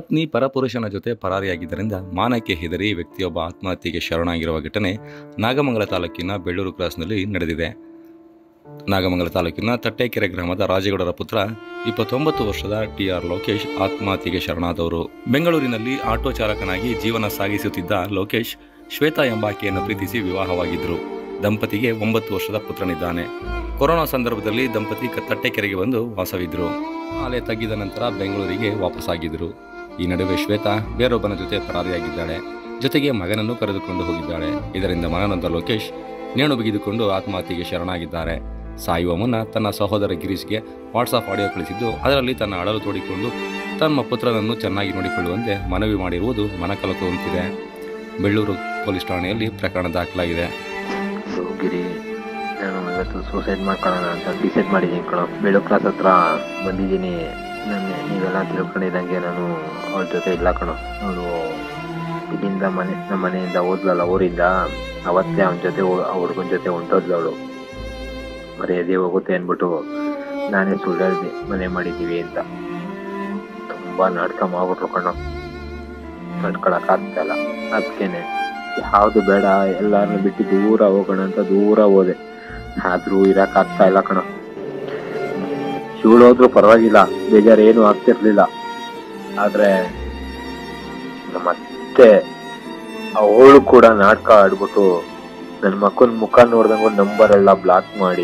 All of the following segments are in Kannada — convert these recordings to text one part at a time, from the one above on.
ಪತ್ನಿ ಪರಪುರುಷನ ಜೊತೆ ಪರಾರಿಯಾಗಿದ್ದರಿಂದ ಮಾನಕ್ಕೆ ಹೆದರಿ ವ್ಯಕ್ತಿಯೊಬ್ಬ ಆತ್ಮಹತ್ಯೆಗೆ ಶರಣಾಗಿರುವ ಘಟನೆ ನಾಗಮಂಗಲ ತಾಲೂಕಿನ ಬೆಳ್ಳೂರು ಕ್ರಾಸ್ನಲ್ಲಿ ನಡೆದಿದೆ ನಾಗಮಂಗಲ ತಾಲೂಕಿನ ತಟ್ಟೆಕೆರೆ ಗ್ರಾಮದ ರಾಜೇಗೌಡರ ಪುತ್ರ ಇಪ್ಪತ್ತೊಂಬತ್ತು ವರ್ಷದ ಟಿ ಆರ್ ಲೋಕೇಶ್ ಆತ್ಮಹತ್ಯೆಗೆ ಶರಣಾದವರು ಬೆಂಗಳೂರಿನಲ್ಲಿ ಆಟೋ ಚಾಲಕನಾಗಿ ಜೀವನ ಸಾಗಿಸುತ್ತಿದ್ದ ಲೋಕೇಶ್ ಶ್ವೇತಾ ಎಂಬಾಕೆಯನ್ನು ಪ್ರೀತಿಸಿ ವಿವಾಹವಾಗಿದ್ದರು ದಂಪತಿಗೆ ಒಂಬತ್ತು ವರ್ಷದ ಪುತ್ರನಿದ್ದಾನೆ ಕೊರೋನಾ ಸಂದರ್ಭದಲ್ಲಿ ದಂಪತಿ ಕ- ತಟ್ಟೆಕೆರೆಗೆ ಬಂದು ವಾಸವಿದ್ದರು ಅಲೆ ತಗ್ಗಿದ ನಂತರ ಬೆಂಗಳೂರಿಗೆ ವಾಪಸ್ಸಾಗಿದ್ದರು ಈ ನಡುವೆ ಶ್ವೇತಾ ಬೇರೊಬ್ಬನ ಜೊತೆ ಪರಾರಿಯಾಗಿದ್ದಾಳೆ ಜೊತೆಗೆ ಮಗನನ್ನು ಕರೆದುಕೊಂಡು ಹೋಗಿದ್ದಾಳೆ ಇದರಿಂದ ಮನನೊಂದ ಲೋಕೇಶ್ ನೇಣು ಬಿಗಿದುಕೊಂಡು ಆತ್ಮಹತ್ಯೆಗೆ ಶರಣಾಗಿದ್ದಾರೆ ಸಾಯುವ ಮುನ್ನ ತನ್ನ ಸಹೋದರ ಗಿರೀಶ್ಗೆ ವಾಟ್ಸಾಪ್ ಆಡಿಯೋ ಕಳಿಸಿದ್ದು ಅದರಲ್ಲಿ ತನ್ನ ಅಳಲು ತೋಡಿಕೊಂಡು ತಮ್ಮ ಪುತ್ರನನ್ನು ಚೆನ್ನಾಗಿ ನೋಡಿಕೊಳ್ಳುವಂತೆ ಮನವಿ ಮಾಡಿರುವುದು ಮನಕಲಕುವಂತಿದೆ ಬೆಳ್ಳೂರು ಪೊಲೀಸ್ ಠಾಣೆಯಲ್ಲಿ ಪ್ರಕರಣ ದಾಖಲಾಗಿದೆ ಗಿರಿ ನಾನು ಇವತ್ತು ಸೂಸೈಡ್ ಮಾಡ್ಕೊಳ್ಳೋಣ ಅಂತ ಡಿಸೈಡ್ ಮಾಡಿದ್ದೀನಿ ಕಣೋ ಬೆಳಗ್ಗೆ ಕ್ಲಾಸ್ ಹತ್ರ ಬಂದಿದ್ದೀನಿ ನಾನು ನೀವೆಲ್ಲ ತಿಳ್ಕೊಂಡಿದ್ದಂಗೆ ನಾನು ಅವ್ರ ಜೊತೆ ಇಲ್ಲ ಕಣೋ ಅವಳು ಇಲ್ಲಿಂದ ಮನೆ ನಮ್ಮ ಮನೆಯಿಂದ ಹೋದ್ಲಲ್ಲ ಊರಿಂದ ಅವತ್ತೇ ಅವನ ಜೊತೆ ಆ ಹುಡುಗನ ಜೊತೆ ಹೊಂಟೋದ್ಲು ಅವಳು ಮರ್ಯಾದೆ ಹೋಗುತ್ತೆ ಅಂದ್ಬಿಟ್ಟು ನಾನೇ ಸುಳ್ಳು ಹೇಳ್ದೆ ಮನೆ ಮಾಡಿದ್ದೀವಿ ಅಂತ ತುಂಬ ನಾಟಕ ಮಾಡ್ಬಿಟ್ರು ಕಣೋ ನಡ್ಕೊಳಕ್ಕಾಗ್ತಾ ಇಲ್ಲ ಅದಕ್ಕೇನೆ ಯಾವುದು ಬೇಡ ಎಲ್ಲಾರನ್ನ ಬಿಟ್ಟು ದೂರ ಹೋಗೋಣ ಅಂತ ದೂರ ಹೋದೆ ಆದ್ರೂ ಇರಕ್ ಆಗ್ತಾ ಇಲ್ಲ ಕಣ ಇವಳು ಹೋದ್ರು ಪರವಾಗಿಲ್ಲ ಬೇಜಾರು ಏನು ಆಗ್ತಿರ್ಲಿಲ್ಲ ಆದ್ರೆ ನಮ್ಮ ಅತ್ತೆ ಅವಳು ಕೂಡ ನಾಟಕ ಆಡ್ಬಿಟ್ಟು ನನ್ನ ಮಕ್ಕನ ಮುಖ ನೋಡ್ದಂಗ ಒಂದು ನಂಬರ್ ಎಲ್ಲ ಬ್ಲಾಕ್ ಮಾಡಿ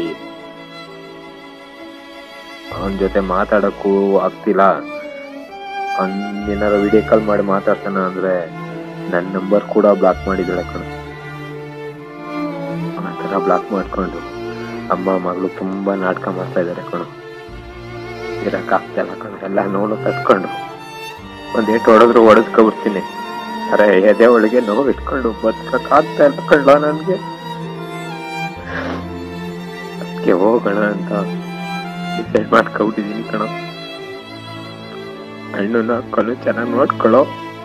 ಅವನ ಜೊತೆ ಮಾತಾಡಕ್ಕೂ ಆಗ್ತಿಲ್ಲ ಅವ್ನ್ ಏನಾರ ವಿಡಿಯೋ ಕಾಲ್ ಮಾಡಿ ಮಾತಾಡ್ತಾನ ಅಂದ್ರೆ ನನ್ನ ನಂಬರ್ ಕೂಡ ಬ್ಲಾಕ್ ಮಾಡಿದ್ದಾಳೆ ಕಣ ಆ ಥರ ಬ್ಲಾಕ್ ಮಾಡ್ಕೊಂಡು ಅಮ್ಮ ಮಗಳು ತುಂಬಾ ನಾಟಕ ಮಾಡ್ತಾ ಇದ್ದಾರೆ ಕಣ ಇರಕ್ ಆಗ್ತಾ ಇಲ್ಲ ಕಣ ಎಲ್ಲ ನೋವು ತಟ್ಕೊಂಡು ಒಂದ್ ಏಟ್ ಹೊಡೆದ್ರು ಹೊಡೆದ್ಕೊಬಿಡ್ತೀನಿ ಅರೆ ಎದೆ ಒಳಗೆ ನೋವು ಇಟ್ಕೊಂಡು ಬದುಕಕ್ ಆಗ್ತಾ ಇಲ್ಲ ಕಣ್ಲ ನನ್ಗೆ ಅದಕ್ಕೆ ಹೋಗೋಣ ಅಂತ ಡಿಸೈಡ್ ಮಾಡ್ಕೊಬಿಟ್ಟಿದೀನಿ ಕಣ ಹಣ್ಣನ್ನ ಹಾಕೊಂಡು ಚೆನ್ನಾಗಿ ನೋಡ್ಕೊಳ್ಳೋ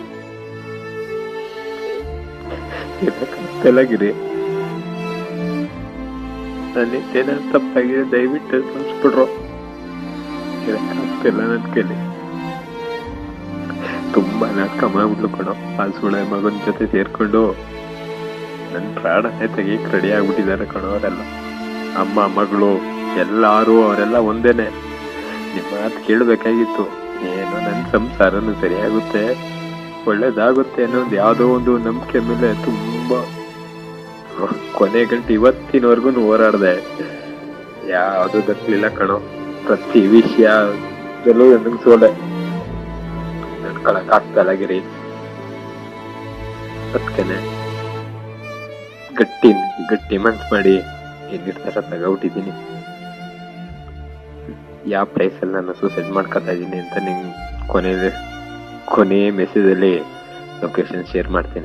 ಇರಕ್ಕಾಗ್ತಿಲ್ಲ ನನ್ನಿಂದ ತಪ್ಪಾಗಿದೆ ದಯವಿಟ್ಟು ಕ್ಷಮಿಸ್ಬಿಡ್ರು ಇರಕ್ಕಾಗ್ತಿಲ್ಲ ನನ್ ಕೈಲಿ ತುಂಬಾ ನಾಟಕ ಮಾಡ್ಬಿಟ್ಲು ಕಣೋ ಆ ಸುಳೆ ಮಗನ ಜೊತೆ ಸೇರ್ಕೊಂಡು ನನ್ ಪ್ರಾಣನೇ ತೆಗಿಯಕ್ ರೆಡಿ ಆಗ್ಬಿಟ್ಟಿದ್ದಾರೆ ಕಣೋ ಅವರೆಲ್ಲ ಅಮ್ಮ ಮಗಳು ಎಲ್ಲಾರು ಅವರೆಲ್ಲ ಒಂದೇನೆ ನಿಮ್ಮ ಮಾತು ಕೇಳಬೇಕಾಗಿತ್ತು ಏನೋ ನನ್ನ ಸಂಸಾರನು ಸರಿಯಾಗುತ್ತೆ ಒಳ್ಳೇದಾಗುತ್ತೆ ಅನ್ನೋ ಒಂದು ಯಾವುದೋ ಒಂದು ನಂಬಿಕೆ ಮೇಲೆ ತುಂಬಾ ಕೊನೆ ಗಂಟೆ ಇವತ್ತಿನವರೆಗೂ ಹೋರಾಡ್ದೆ ಯಾವುದು ದಕ್ಕಲಿಲ್ಲ ಕಣೋ ಪ್ರತಿ ವಿಷಯ ನನಗೆ ಸೋಲೆ ನಡ್ಕೊಳಕ್ ಆಗ್ತಲ್ಲ ಗಿರಿ ಅದಕ್ಕೇನೆ ಗಟ್ಟಿ ಗಟ್ಟಿ ಮನ್ಸ್ ಮಾಡಿ ಈ ನಿರ್ಧಾರ ತಗೊಬಿಟ್ಟಿದ್ದೀನಿ ಯಾವ ಪ್ರೈಸ್ ಅಲ್ಲಿ ನಾನು ಸೂಸೈಡ್ ಮಾಡ್ಕೊತಾ ಇದ್ದೀನಿ ಅಂತ ನಿಂಗೆ ಕೊನೆ ಕೊನೆ ಮೆಸೇಜ್ ಅಲ್ಲಿ ಲೊಕೇಶನ್ ಶೇರ್ ಮಾಡ್ತೀನಿ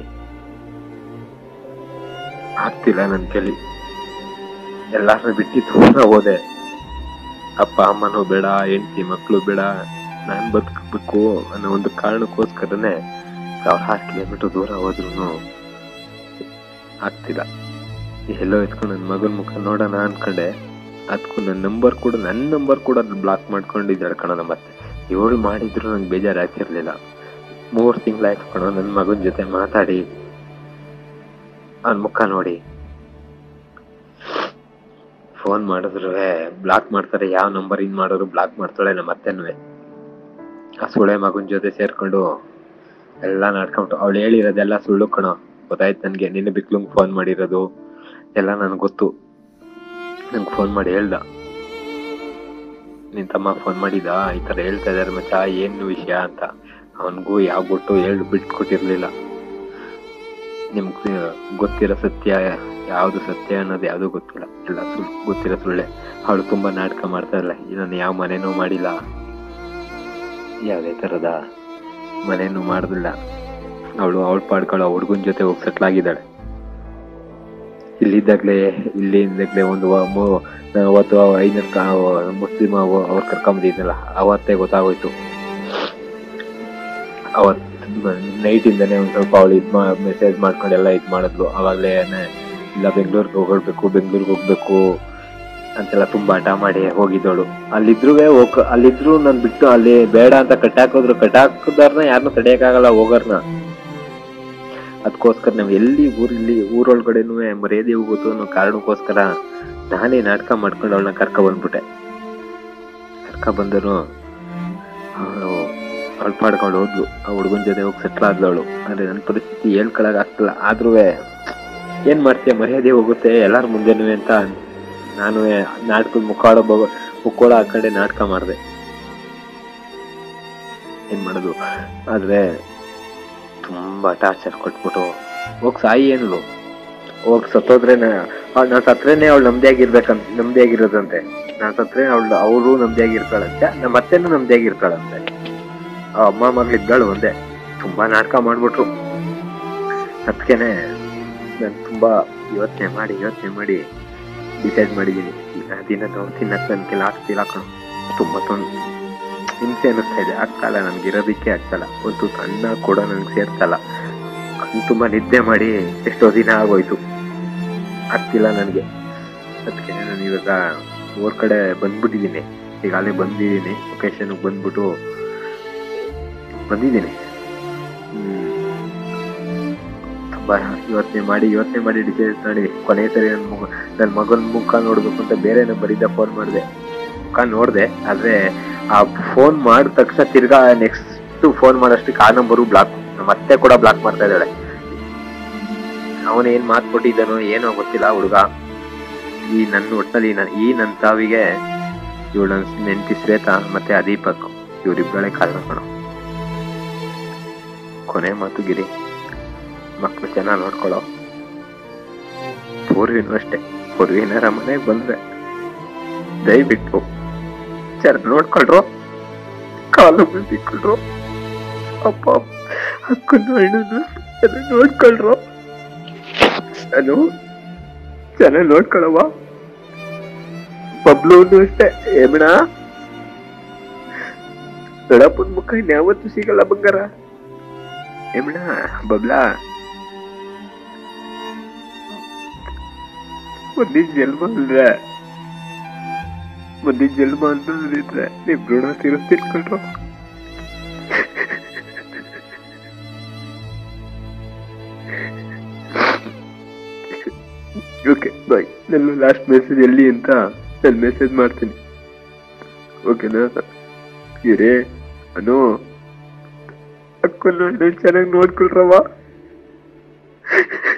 ಆಗ್ತಿಲ್ಲ ನನ್ನ ಕೈಲಿ ಎಲ್ಲಾರನ್ನ ಬಿಟ್ಟು ದೂರ ಹೋದೆ ಅಪ್ಪ ಅಮ್ಮನೂ ಬೇಡ ಹೆಂಡತಿ ಮಕ್ಕಳು ಬೇಡ ನಾನ್ ಬದುಕಬೇಕು ಅನ್ನೋ ಒಂದು ಕಾರಣಕ್ಕೋಸ್ಕರನೇ ಸಾವಿರಾರು ಕಿಲೋಮೀಟರ್ ದೂರ ಹೋದ್ರು ಆಗ್ತಿಲ್ಲ ಎಲ್ಲೋ ಎತ್ಕೊಂಡು ನನ್ನ ಮಗನ ಮುಖ ನೋಡೋಣ ಅನ್ಕೊಂಡೆ ಅದಕ್ಕೂ ನನ್ನ ನಂಬರ್ ಕೂಡ ನನ್ನ ನಂಬರ್ ಕೂಡ ಬ್ಲಾಕ್ ಮಾಡ್ಕೊಂಡಿದ್ದಾಳೆ ಕಣ ನಮ್ಮ ಅತ್ತೆ ಇವಳು ಮಾಡಿದ್ರು ನಂಗೆ ಬೇಜಾರಾಗ್ತಿರ್ಲಿಲ್ಲ ಮೂರು ತಿಂಗಳಾಯ್ತು ಕಣೋ ನನ್ನ ಮಗನ ಜೊತೆ ಮಾತಾಡಿ ಅವನ ಮುಖ ನೋಡಿ ಫೋನ್ ಮಾಡಿದ್ರು ಬ್ಲಾಕ್ ಮಾಡ್ತಾರೆ ಯಾವ ನಂಬರ್ ಇನ್ ಮಾಡಿದ್ರು ಬ್ಲಾಕ್ ಮಾಡ್ತಾಳೆ ನಮ್ಮ ಅತ್ತೆನೂ ಆ ಸುಳೆ ಮಗನ ಜೊತೆ ಸೇರ್ಕೊಂಡು ಎಲ್ಲ ನಾಡ್ಕೊಂಡು ಅವಳು ಹೇಳಿರೋದೆಲ್ಲ ಸುಳ್ಳು ಕಣೋ ಗೊತ್ತಾಯ್ತು ನನ್ಗೆ ನಿನ್ನೆ ಬಿಕ್ಲುಂಗ್ ಫೋನ್ ಮಾಡಿರೋದು ಎಲ್ಲ ನನ್ಗೆ ಗೊತ್ತು ನಂಗೆ ಫೋನ್ ಮಾಡಿ ಹೇಳ್ದ ನಿನ್ ತಮ್ಮ ಫೋನ್ ಮಾಡಿದ ಈ ತರ ಹೇಳ್ತಾ ಇದಾರೆ ಮಚ್ಚ ಏನು ವಿಷಯ ಅಂತ ಅವನಿಗೂ ಯಾವ ಬಿಟ್ಟು ಹೇಳಿ ಬಿಟ್ಕೊಟ್ಟಿರ್ಲಿಲ್ಲ ನಿಮ್ಗೆ ಗೊತ್ತಿರೋ ಸತ್ಯ ಯಾವ್ದು ಸತ್ಯ ಅನ್ನೋದು ಯಾವ್ದು ಗೊತ್ತಿಲ್ಲ ಎಲ್ಲ ಸುಳ್ಳು ಗೊತ್ತಿರೋ ಸುಳ್ಳೆ ಅವಳು ತುಂಬಾ ನಾಟಕ ಮಾಡ್ತಾ ಇಲ್ಲ ನಾನು ಯಾವ ಮನೆನೂ ಮಾಡಿಲ್ಲ ಯಾವುದೇ ತರದ ಮನೆನೂ ಮಾಡುದಿಲ್ಲ ಅವಳು ಅವಳು ಪಾಡ್ಕೊಳ್ಳೋ ಹುಡುಗನ ಜೊತೆ ಹೋಗಿ ಸೆಟ್ಲ್ ಆಗಿದ್ದಾಳೆ ಇಲ್ಲಿದ್ದಾಗ್ಲೇ ಇಲ್ಲಿಂದಾಗ್ಲೇ ಒಂದು ವ- ಮೂ- ನಾನು ಅವತ್ತು ಐನೂರು ಮುಸ್ಲಿಂ ಅವ್ರು ಕರ್ಕೊಂಬಂದಿದ್ನಲ್ಲ ಅವತ್ತೇ ಗೊತ್ತಾಗೋಯ್ತು ಅವತ್ ನೈಟ್ ಇಂದಾನೆ ಒಂದ್ ಸ್ವಲ್ಪ ಅವಳು ಇದ್ ಮೆಸೇಜ್ ಮಾಡ್ಕೊಂಡು ಎಲ್ಲ ಇದ್ ಮಾಡಿದ್ಲು ಅವಾಗ್ಲೇ ಇಲ್ಲ ಬೆಂಗಳೂರಿಗೆ ಹೋಗ್ಬೇಕು ಬೆಂಗಳೂರಿಗೆ ಹೋಗ್ಬೇಕು ಅಂತೆಲ್ಲ ತುಂಬಾ ಹಠ ಮಾಡಿ ಹೋಗಿದ್ದವಳು ಅಲ್ಲಿದ್ರು ಹೋಗ್ ಅಲ್ಲಿದ್ರು ನನ್ ಬಿಟ್ಟು ಅಲ್ಲಿ ಬೇಡ ಅಂತ ಕಟ್ಟಾಕಿದ್ರು ಕಟ್ಟಾಕದಾರ್ನ ಯಾರನ್ನೂ ತಡೆಯಕ್ಕಾಗಲ್ಲ ಹೋಗೋರ್ನ ಅದಕ್ಕೋಸ್ಕರ ನಾವು ಎಲ್ಲಿ ಊರಲ್ಲಿ ಊರೊಳಗಡೆನೂ ಮರ್ಯಾದೆ ಹೋಗುತ್ತೋ ಅನ್ನೋ ಕಾರಣಕ್ಕೋಸ್ಕರ ನಾನೇ ನಾಟಕ ಮಾಡ್ಕೊಂಡು ಅವಳನ್ನ ಕರ್ಕ ಬಂದ್ಬಿಟ್ಟೆ ಕರ್ಕ ಬಂದರು ಅವಳು ಅವಳು ಪಾಡ್ಕೊಂಡು ಹೋದ್ಲು ಆ ಹುಡುಗನ ಜೊತೆ ಹೋಗಿ ಸೆಟ್ಲ್ ಆದ್ಲವಳು ಆದ್ರೆ ನನ್ನ ಪರಿಸ್ಥಿತಿ ಹೇಳ್ಕೊಳಕ್ ಆಗ್ತಿಲ್ಲ ಆದ್ರೂ ಏನ್ ಮಾಡ್ತೀಯ ಮರ್ಯಾದೆ ಹೋಗುತ್ತೆ ಎಲ್ಲಾರ ಮುಂದೆನೂ ಅಂತ ನಾನು ನಾಟಕದ ಮುಖಾಡ ಮುಕ್ಕೋಳ ಆ ಕಡೆ ನಾಟಕ ಮಾಡಿದೆ ಏನ್ ಮಾಡೋದು ಆದ್ರೆ ತುಂಬಾ ಟಾರ್ಚರ್ ಕೊಟ್ಬಿಟ್ಟು ಹೋಗ್ ಸಾಯಿ ಏನ್ಲು ಹೋಗ್ ಸತ್ತೋದ್ರೇನೆ ಅವ್ಳ್ ನಾನ್ ಸತ್ರೇನೆ ಅವಳು ನಮ್ದಿಯಾಗಿರ್ಬೇಕಂತ ನಮ್ದಿಯಾಗಿರೋದಂತೆ ನಾನ್ ಸತ್ರೆ ಅವಳು ಅವರು ನಮ್ದಿಯಾಗಿರ್ತಾಳಂತೆ ನಮ್ಮ ಅತ್ತೆನೂ ನಮ್ದಿಯಾಗಿರ್ತಾಳಂತೆ ಆ ಅಮ್ಮ ಮಗಳಿದ್ದಾಳು ಒಂದೇ ತುಂಬಾ ನಾಟಕ ಮಾಡ್ಬಿಟ್ರು ಅದಕ್ಕೇನೆ ನಾನು ತುಂಬಾ ಯೋಚನೆ ಮಾಡಿ ಯೋಚನೆ ಮಾಡಿ ಡಿಸೈಡ್ ಮಾಡಿದ್ದೀನಿ ದಿನ ನಾವು ತಿನ್ನಕ್ಕೆ ನನಗೆ ಆಗ್ತಿಲ್ಲ ಕಣೋ ತುಂಬಾ ತೊಂದ್ರೆ ಹಿಂಸೆ ಅನ್ನಿಸ್ತಾ ಇದೆ ಆಗ್ತಲ್ಲ ನನ್ಗೆ ಇರೋದಕ್ಕೆ ಆಗ್ತಲ್ಲ ಒಂದು ಅನ್ನ ಕೂಡ ನನ್ಗೆ ಸೇರ್ಸಲ್ಲ ಕಣ್ ತುಂಬಾ ನಿದ್ದೆ ಮಾಡಿ ಎಷ್ಟೋ ದಿನ ಆಗೋಯ್ತು ಆಗ್ತಿಲ್ಲ ನನಗೆ ಅದಕ್ಕೆ ನಾನು ಇವಾಗ ಊರ್ ಕಡೆ ಬಂದ್ಬಿಟ್ಟಿದ್ದೀನಿ ಈಗಾಗಲೇ ಬಂದಿದ್ದೀನಿ ಲೊಕೇಶನ್ಗೆ ಬಂದ್ಬಿಟ್ಟು ಬಂದಿದ್ದೀನಿ ಹ್ಮ್. ತುಂಬಾ ಯೋಚನೆ ಮಾಡಿ ಯೋಚನೆ ಮಾಡಿ ಡಿಸೈಡ್ ಮಾಡಿ ಕೊನೆ ಸರಿ ನನ್ನ ಮಗ ನನ್ನ ಮಗನ ಮುಖ ನೋಡ್ಬೇಕು ಅಂತ ಬೇರೆ ನಂಬರಿಂದ ಫೋನ್ ಮಾಡಿದೆ ಮುಖ ನೋಡಿದೆ ಆದ್ರೆ ಆ ಫೋನ್ ಮಾಡಿದ ತಕ್ಷಣ ತಿರ್ಗಾ ನೆಕ್ಸ್ಟ್ ಫೋನ್ ಮಾಡೋಷ್ಟಕ್ಕೆ ಆ ನಂಬರು ಬ್ಲಾಕ್ ಮತ್ತೆ ಕೂಡ ಬ್ಲಾಕ್ ಮಾಡ್ತಾ ಇದ್ದಾಳೆ ಅವನು ಏನ್ ಮಾತು ಕೊಟ್ಟಿದ್ದಾನೋ ಏನೋ ಗೊತ್ತಿಲ್ಲ ಹುಡುಗ ಈ ನನ್ನ ಒಟ್ಟಲ್ಲಿ ನ- ಈ ನನ್ನ ಸಾವಿಗೆ ಇವಳು ನನ್ನ ನೆಂಟಿ ಶ್ವೇತಾ ಮತ್ತೆ ಅದೀಪಕ್ ಇವರಿಬ್ಬಳೆ ಕಾರಣ ಕಣೋ ಕೊನೆ ಮಾತು ಗಿರಿ ಮಕ್ಳು ಚೆನ್ನಾಗಿ ನೋಡ್ಕೊಳ್ಳೋ ಪೂರ್ವಿನೂ ಅಷ್ಟೇ ಪೂರ್ವಿನಾರ ಮನೆಗೆ ಬಂದ್ರೆ ದಯವಿಟ್ಟು ಚೆನ್ನಾಗಿ ನೋಡ್ಕೊಳ್ರು ಕಾಲು ಬಿಟ್ಕೊಳ್ರು ಅಪ್ಪ ಅಕ್ಕನ ಅಣ್ಣನು ಚೆನ್ನಾಗಿ ನೋಡ್ಕೊಳ್ರು ನಾನು ಚೆನ್ನಾಗಿ ನೋಡ್ಕೊಳವ ಬಬ್ಲೂನು ಅಷ್ಟೇ ಏಮಣ ದೊಡ್ಡಪ್ಪನ ಮುಖ ಇನ್ಯಾವತ್ತೂ ಸಿಗಲ್ಲ ಬಂಗಾರ ಏಮಣ ಬಬ್ಲಾ ಮುಂದಿನ ಜನ್ಮ ಅಲ್ವೇ ಮುಂದಿನ ಜನ್ಮ ಅಂತಂದ್ರೆ ನಿಮ್ ಋಣ ತೀರಿಸ್ತಿಟ್ಕೊಂಡ್ರು ಓಕೆ ಬಾಯ್ ನನ್ನ ಲಾಸ್ಟ್ ಮೆಸೇಜ್ ಎಲ್ಲಿ ಅಂತ ನಾನು ಮೆಸೇಜ್ ಮಾಡ್ತೀನಿ ಓಕೆನಾ ಇರೇ ಅನು ಅಕ್ಕನ ಚೆನ್ನಾಗಿ ನೋಡ್ಕೊಳ್ರವ